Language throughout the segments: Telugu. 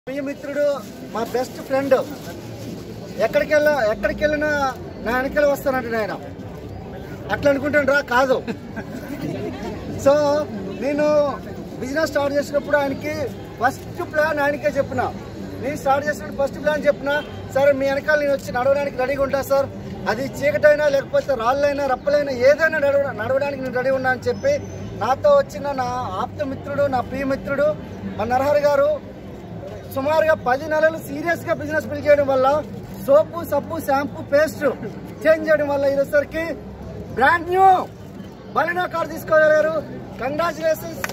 ప్రియ మిత్రుడు మా బెస్ట్ ఫ్రెండ్ ఎక్కడికి వెళ్ళా ఎక్కడికి వెళ్ళినా నా వెనకాల వస్తానంటే ఆయన అట్లా అనుకుంటాను రా కాదు సో నేను బిజినెస్ స్టార్ట్ చేసినప్పుడు ఆయనకి ఫస్ట్ ప్లాన్ ఆయనకే చెప్పిన నేను స్టార్ట్ చేసినప్పుడు ఫస్ట్ ప్లాన్ చెప్పిన సరే మీ వెనకాల నేను వచ్చి నడవడానికి రెడీగా ఉంటా సార్ అది చీకటైనా లేకపోతే రాళ్ళైనా రప్పలైనా ఏదైనా నడవ నడవడానికి నేను రెడీ ఉన్నా అని చెప్పి నాతో వచ్చిన నా ఆప్త మిత్రుడు నా ప్రియ మిత్రుడు మా నరహరి గారు సుమారుగా పది నెలలు సీరియస్ గా బిజినెస్ బిల్డ్ చేయడం వల్ల సోపు సబ్బు షాంపూ పేస్ట్ చేంజ్ చేయడం వల్ల ఇదేసరికి బ్రాండ్ న్యూ బలినో కార్ తీసుకోగలిగారు congratulations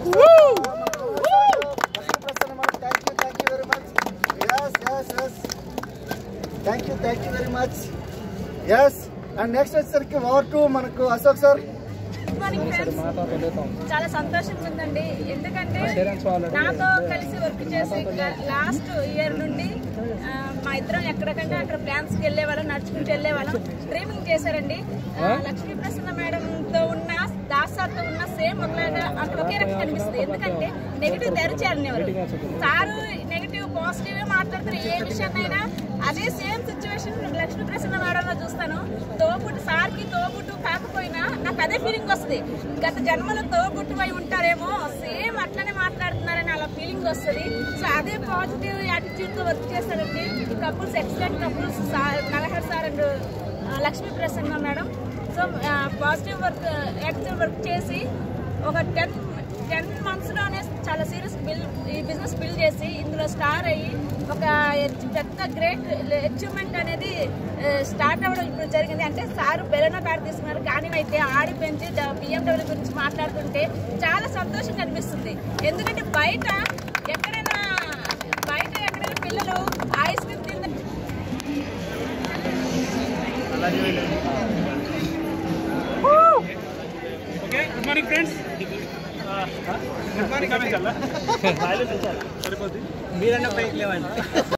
thank you very much yes yes yes thank you thank you very much yes and next వచ్చేసరికి ఓవర్ టు మనకు Ashok sir good morning friends చాలా సంతోషంగా ఉందండి ఎందుకంటే నాతో కలిసి వర్క్ చేసి లాస్ట్ ఇయర్ నుండి ఆ, మా ఇద్దరం ఎక్కడికంటే అక్కడ ప్లాన్స్కి వెళ్ళే వాళ్ళం నడుచుకుంటూ వెళ్ళే వాళ్ళం డ్రీమింగ్ చేశారండి ఆ, లక్ష్మీ ప్రసన్న మేడంతో ఉన్న దాస్ సార్తో ఉన్న సేమ్ ఒకలాగా అక్కడ ఒకే రకంగా కనిపిస్తుంది ఎందుకంటే నెగిటివ్ తెరచారని ఎవరు సారు నెగిటివ్ పాజిటివ్ మాట్లాడుతారు ఏ విషయాన్నైనా అదే సేమ్ సిచ్యువేషన్ లక్ష్మీ ప్రసన్న మేడంలో చూస్తాను తోబుట్టు సార్కి తోబుట్టు కాకపోయినా నాకు అదే ఫీలింగ్ వస్తుంది గత జన్మలో తోబుట్టు అయి ఉంటారేమో సేమ్ అట్లనే మాట్లాడుతున్నారని అలా ఫీలింగ్ వస్తుంది సో అదే పాజిటివ్ యాటిట్యూడ్ తో వర్క్ చేస్తారండి couples excellent couples sir Nalahar sir and Lakshmi Prasanna madam so positive work attitude work చేసి ఒక టెన్ టెన్ మంత్స్లోనే చాలా సీరియస్ బిల్ ఈ బిజినెస్ బిల్డ్ చేసి ఇందులో స్టార్ అయ్యి ఒక పెద్ద గ్రేట్ అచీవ్మెంట్ అనేది స్టార్ట్ అవ్వడం ఇప్పుడు జరిగింది అంటే సార్ బెలెనో కార్ తీసుకున్నారు కానీ అయితే ఆడి పెంచి బిఎండబ్ల్యూ గురించి మాట్లాడుతుంటే చాలా సంతోషంగా అనిపిస్తుంది ఎందుకంటే బయట ఎక్కడైనా బయట ఎక్కడైనా పిల్లలు ఐస్ క్రీమ్ తిన్న okay good morning friends good morning సరిపోద్ది మీరన్నా పైకి లేవండి